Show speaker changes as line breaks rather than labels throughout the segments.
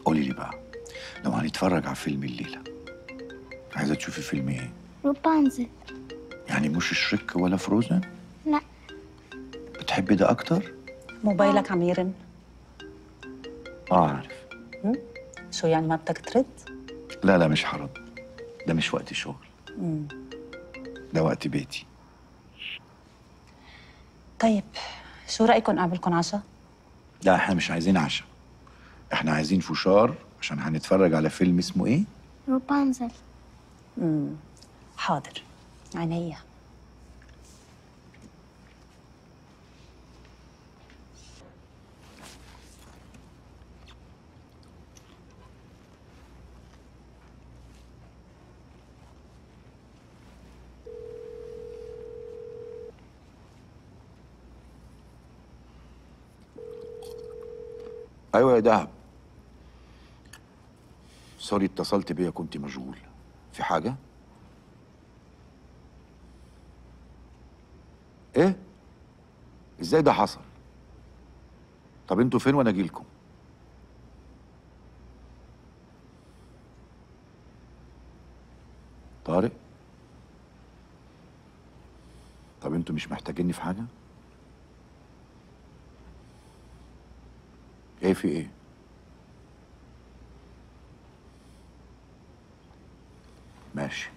قولي لي بقى لو هنتفرج على فيلم الليله عايزه تشوفي فيلم ايه
روبانزل
يعني مش شريك ولا فروزن
لا
بتحبي ده اكتر
موبايلك عم يرن
اه عارف
شو يعني ما بدك ترد؟
لا لا مش هرد ده مش وقت شغل ده وقت بيتي
طيب شو رأيكم أعملكم عشاء؟
لا احنا مش عايزين عشاء احنا عايزين فشار عشان هنتفرج على فيلم اسمه ايه
روبانزل
حاضر عينيا
ايوه يا دهب سوري اتصلت بيا كنت مشغول في حاجه ايه ازاي ده حصل طب انتوا فين وانا اجيلكم طارق طب انتوا مش محتاجيني في حاجه ايه في ايه ماشي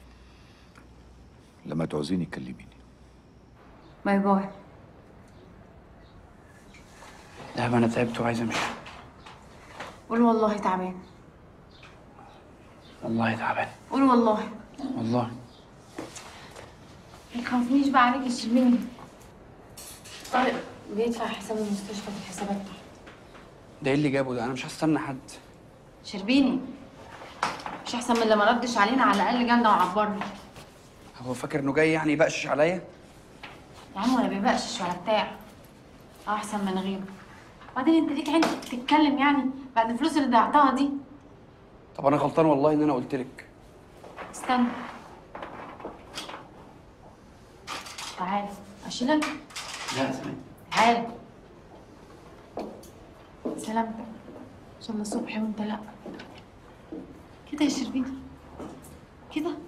لما تعوزيني كلميني
باي باي
لا انا تعبت وعايز امشي
قول والله تعبان
والله تعبان
قول والله
والله
ما تخافنيش بقى عليك الشربيني طارق بيدفع حساب المستشفى في الحسابات تحت
ده ايه اللي جابه ده انا مش هستنى حد
شربيني مش احسن من اللي ما ردش علينا على الاقل جالنا وعبرنا
هو فاكر انه جاي يعني يبقشش عليا
يا عم ولا بيبقشش ولا بتاع اه احسن من غيره وبعدين انت ليك عندك تتكلم يعني بعد الفلوس اللي ضيعتها دي
طب انا غلطان والله ان انا قلت لك
استنى تعال اشيلك
لا سلام
تعال سلامتك ان شاء الله الصبح وانت لا كده يا شربيني كده